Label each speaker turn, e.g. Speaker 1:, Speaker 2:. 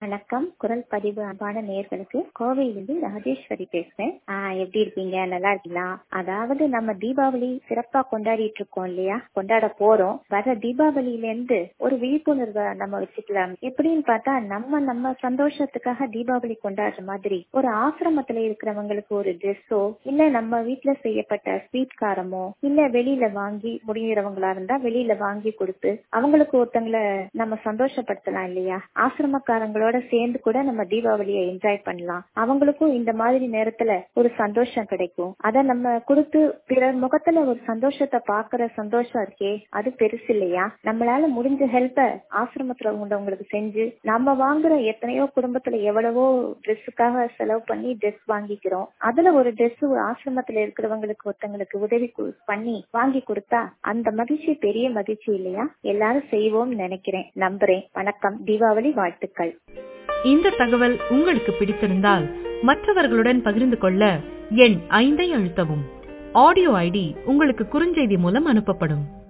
Speaker 1: வணக்கம் குரல் பதிவு அன்பான நேர்களுக்கு கோவையிலிருந்து ராஜேஸ்வரி பேசுறேன் ஆஹ் எப்படி இருக்கீங்க நல்லா இருக்கீங்களா அதாவது நம்ம தீபாவளி சிறப்பா கொண்டாடிட்டு இருக்கோம் இல்லையா கொண்டாட போறோம் வர தீபாவளியில இருந்து ஒரு விழிப்புணர்வை நம்ம வச்சுக்கலாம் எப்படின்னு பார்த்தா நம்ம நம்ம சந்தோஷத்துக்காக தீபாவளி கொண்டாடுற மாதிரி ஒரு ஆசிரமத்துல இருக்கிறவங்களுக்கு ஒரு ட்ரெஸ்ஸோ இல்ல நம்ம வீட்டுல செய்யப்பட்ட ஸ்வீட் காரமோ இல்ல வெளியில வாங்கி முடிகிறவங்களா இருந்தா வெளியில வாங்கி கொடுத்து அவங்களுக்கு ஒருத்தங்களை நம்ம சந்தோஷப்படுத்தலாம் இல்லையா ஆசிரமக்காரங்களோட சேர்ந்து கூட நம்ம தீபாவளியை என்ஜாய் பண்ணலாம் அவங்களுக்கும் இந்த மாதிரி நேரத்துல ஒரு சந்தோஷம் கிடைக்கும் அத நம்ம கொடுத்து பிறர் முகத்துல ஒரு சந்தோஷத்தை பாக்குற சந்தோஷம் இருக்கே அது பெருசு இல்லையா நம்மளால முடிஞ்ச ஹெல்ப்ப ஆசிரமத்துல உள்ளவங்களுக்கு செஞ்சு நம்ம வாங்குற எத்தனையோ குடும்பத்துல எவ்வளவோ ட்ரெஸ்ஸுக்காக செலவு பண்ணி ட்ரெஸ் வாங்கிக்கிறோம் அதுல ஒரு ட்ரெஸ் ஆசிரமத்துல இருக்கிறவங்களுக்கு ஒருத்தங்களுக்கு உதவி கு- பண்ணி வாங்கி கொடுத்தா அந்த மகிழ்ச்சி பெரிய மகிழ்ச்சி இல்லையா எல்லாரும் செய்வோம் நினைக்கிறேன் நம்புறேன் வணக்கம் தீபாவளி வாழ்த்துக்கள்
Speaker 2: இந்த தகவல் உங்களுக்கு பிடித்திருந்தால் மற்றவர்களுடன் பகிர்ந்து கொள்ள எண் ஐந்தை அழுத்தவும் ஆடியோ ஐடி உங்களுக்கு குறுஞ்செய்தி மூலம் அனுப்பப்படும்